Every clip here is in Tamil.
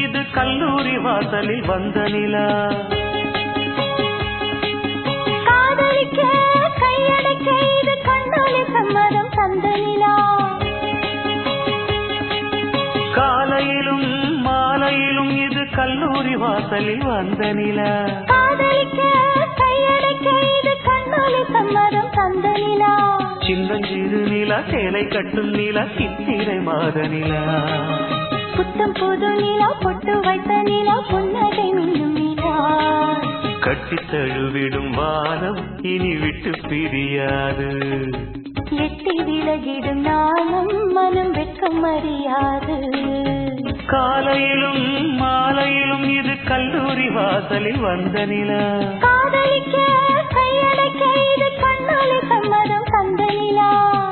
இது கல்லூரி வாசலில் வந்த நிலா காதலிக்க கையடைக்க இது கண்ணொலி சம்மதம் தந்த நிலா காலையிலும் மாலையிலும் இது கல்லூரி வாசலில் வந்த நிலா காதலிக்க கையடைக்க இது கண்ணொலி சம்மதம் தந்த நிலா சின்னஞ்சிறு நிலா சேலை கட்டும் நிலா சித்திரை மாத நிலா புத்தம் புது நிலா பொட்டு வைத்த நிலா புன்னகை மின்னும் நிலா கட்டித் தழுவிடும் வானம் இனி விட்டு பிரியாது எட்டி விலகிடும் நாளும் மனம் வெட்கம் அறியாது காலையிலும் மாலையிலும் இது கல்லூரி வாசலில் வந்த நிலா காதலிக்க கையடைக்க இது கண்ணொலி சம்மதம் தந்த நிலா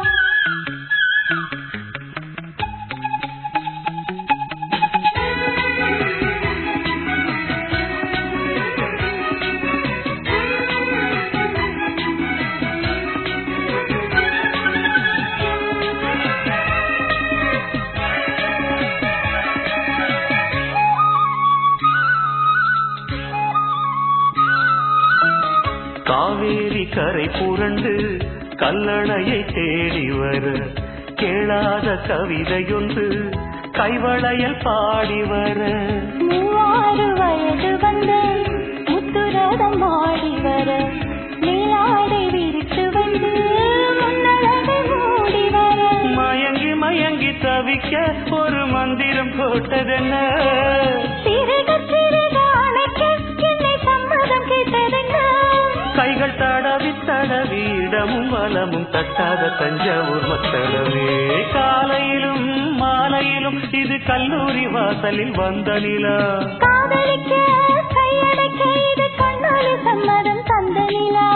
காவேரி கரை புரண்டு கல்லணையை தேடி வர கேளாத கவிதையொன்று கைவளையல் பாடி வர மூவாறு வயது வந்து முத்துரதம் ஆடி வர நீலாடை விரித்து வந்து முன்னழகை மூடி வர மயங்கி மயங்கி தவிக்க ஒரு மந்திரம் போட்டதென்ன சிறுக சிறுக அணைக்க என்னை சம்மதம் கேட்டதென்ன கைகள் தடவி தடவி இடமும் வலமும் தட்டாத தஞ்சாவூர் மக்களவே காலையிலும் மாலையிலும் இது கல்லூரி வாசலில் வந்த நிலா காதலிக்க கையடைக்க இது கண்ணொலி சம்மதம் தந்த நிலா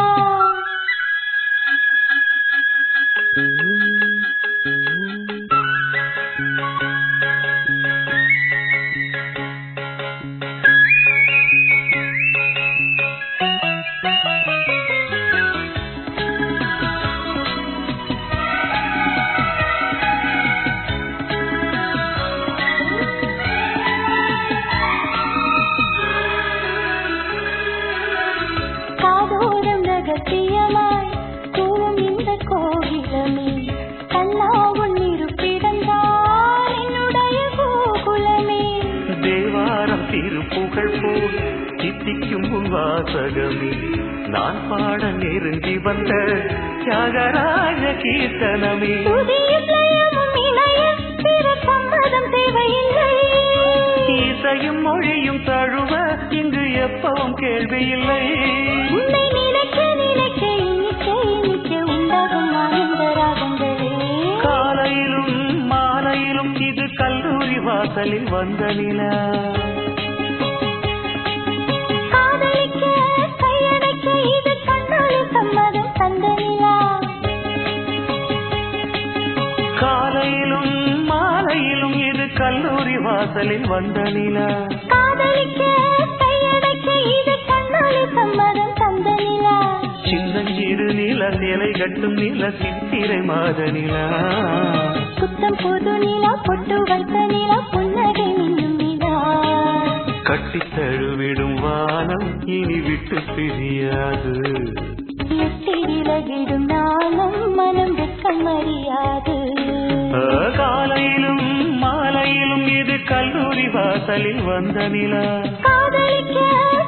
காதோரம் ரகசியமாய் கூவும் இந்த கோகிலமே கல்லாவுள் இருப்பிடந்தான் என்னுடைய கோகுலமே தேவாரம் திருப்புகழ் போல் சித்திக்கும் உன் வாசகமே நான் பாட நெருங்கி வந்த தியாகராஜ கீர்த்தனமே துதியும் லயமும் இணைய பிற சம்மதம் தேவையில்லை இசையும் மொழியும் தழுவ இங்கு எப்பவும் கேள்வி இல்லை உன்னை நினைக்க நினைக்க இனிக்க இனிக்க உண்டாகும் ஆனந்த ராகங்களே காலையிலும் மாலையிலும் இது கல்லூரி வாசலில் வந்த நிலா காதலிக்க கையடைக்க இது கண்ணொலி சம்மதம் தந்த நிலா காலையிலும் மாலையிலும் இது கல்லூரி வாசலில் வந்த நிலா காதலிக்க கையடைக்க இது கண்ணொலி சம்மதம் தந்த நிலா சின்னஞ்சிறு நில நிலை கட்டும் நில சித்திரை மாத நிலா புத்தம் புது நிலா பொட்டு வைத்த நிலா புன்னகை மின்னும் நிலா கட்டித் தழுவிடும் வானம் இனி விட்டு பிரியாது எட்டி விலகிடும் நாளும் மனம் வெட்கம் அறியாது ஆ, காலையிலும் மாலையிலும் இது கல்லூரி வாசலில் வந்த நிலா காதலிக்க